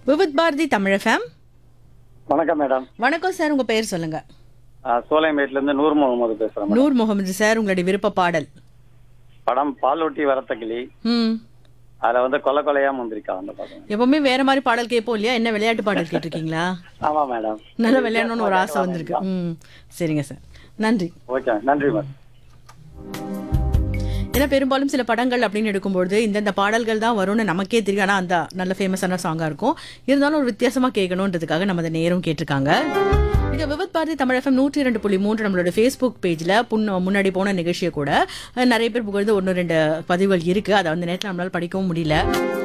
Vividh Bharati Tamil FM வணக்கம் madam வணக்கம் sir உங்க பெயர் சொல்லுங்க ஆ, சோலைமேட்ல இருந்து நூர் முகமது பேசுறேன் மேடம் நூர் முகமது சார் உங்களுடைய விருப்ப பாடல் படம் பாலூட்டி வரத்த கிளி ம் அதுல வந்து கொலை கொலையா முந்திரிக்கா அந்த படம் எப்பவுமே வேற மாதிரி பாடல் கேட்போம் இல்லையா என்ன விளையாட்டு பாடல் கேட்டிருக்கீங்களா ஆமா மேடம் நல்லா விளையாடணும்னு ஒரு ஆசை வந்திருக்கு ம் சரிங்க சார் நன்றி ஓகே நன்றி மேடம் ஏன்னா பெரும்பாலும் சில படங்கள் அப்படின்னு எடுக்கும்பொழுது இந்தந்த பாடல்கள் தான் வரும்னு நமக்கே தெரியும் ஆனால் அந்த நல்ல ஃபேமஸான சாங்காக இருக்கும் இருந்தாலும் ஒரு வித்தியாசமாக கேட்கணுன்றதுக்காக நம்ம அதை நேரம் கேட்டிருக்காங்க இது விவத் பாரதி தமிழ் எஃப்எம் நூற்றி இரண்டு புள்ளி மூன்று நம்மளோட ஃபேஸ்புக் பேஜில் புன் முன்னாடி போன நிகழ்ச்சியை கூட அஹ், நிறைய பேர் புகழ்ந்து ஒன்று ரெண்டு பதிவுகள் இருக்குது அதை அந்த நேரத்தில் நம்மளால் படிக்கவும் முடியல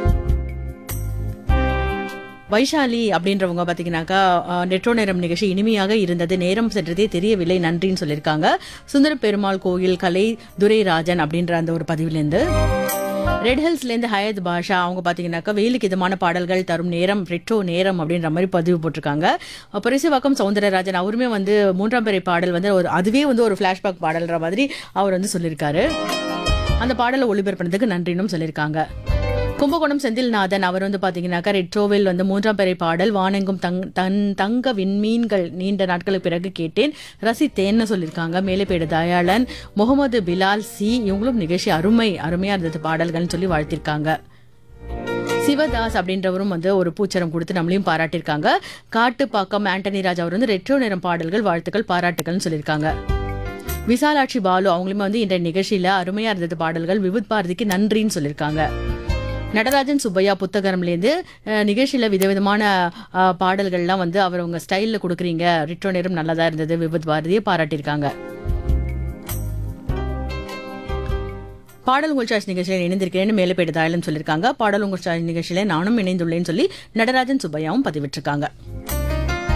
வைஷாலி அப்படின்றவங்க பார்த்தீங்கன்னாக்கா அஹ், நெட்ரோ நேரம் நிகழ்ச்சி இனிமையாக இருந்தது நேரம் சென்றதே தெரியவில்லை நன்றின்னு சொல்லியிருக்காங்க சுந்தர பெருமாள் கோயில் கலை துரைராஜன் அப்படின்ற அந்த ஒரு பதிவுலேருந்து ரெட் ஹில்ஸ்லேருந்து ஹயத் பாஷா அவங்க பார்த்தீங்கன்னாக்கா வெயிலுக்கு இதமான பாடல்கள் தரும் நேரம் ரெட்ரோ நேரம் அப்படின்ற மாதிரி பதிவு போட்டிருக்காங்க பரிசுவாக்கம் சௌந்தரராஜன் அவருமே வந்து மூன்றாம் பிறை பாடல் வந்து ஒரு அதுவே வந்து ஒரு ஃப்ளாஷ்பேக் பாடல்ன்ற மாதிரி அவர் வந்து சொல்லியிருக்காரு அந்த பாடலை ஒளிபரப்புனதுக்கு நன்றினும் சொல்லியிருக்காங்க கும்பகோணம் செந்தில்நாதன் அவர் வந்து பாத்தீங்கன்னாக்கா ரெட்ரோவில் வந்து மூன்றாம் பிறை பாடல் வானெங்கும் தங் தன் தங்க விண்மீன்கள் நீண்ட நாட்களுக்கு பிறகு கேட்டேன் ரசித்தேன்னு சொல்லியிருக்காங்க மேலேப்பேடு தயாளன் முகமது பிலால் சி இவங்களும் நிகழ்ச்சி அருமை அருமையா இருந்தது பாடல்கள்னு சொல்லி வாழ்த்திருக்காங்க சிவதாஸ் அப்படின்றவரும் வந்து ஒரு பூச்சரம் கொடுத்து நம்மளையும் பாராட்டியிருக்காங்க காட்டுப்பாக்கம் ஆண்டனி ராஜ் அவர் வந்து ரெட்ரோ நிறம் பாடல்கள் வாழ்த்துக்கள் பாராட்டுகள்னு சொல்லியிருக்காங்க விசாலாட்சி பாலு அவங்களுமே வந்து இன்றைய நிகழ்ச்சியில அருமையா இருந்தது பாடல்கள் விவித் பாரதிக்கு நன்றின்னு சொல்லியிருக்காங்க நடராஜன் சுப்பையா புத்தகம்லேருந்து அஹ், நிகழ்ச்சியில விதவிதமான அஹ், பாடல்கள்லாம் வந்து அவர் உங்க ஸ்டைல்ல கொடுக்குறீங்க ரிட்ரோ நேரம் நல்லதா இருந்தது விவித் பாரதியை பாராட்டியிருக்காங்க பாடல் உங்கள் சாய்ஸ் நிகழ்ச்சியில் இணைந்திருக்கிறேன்னு மேலே தாயலன் சொல்லியிருக்காங்க பாடல் உங்கள் சாய்ஸ் நிகழ்ச்சியில நானும் இணைந்துள்ளேன்னு சொல்லி நடராஜன் சுப்பையாவும் பதிவிட்டிருக்காங்க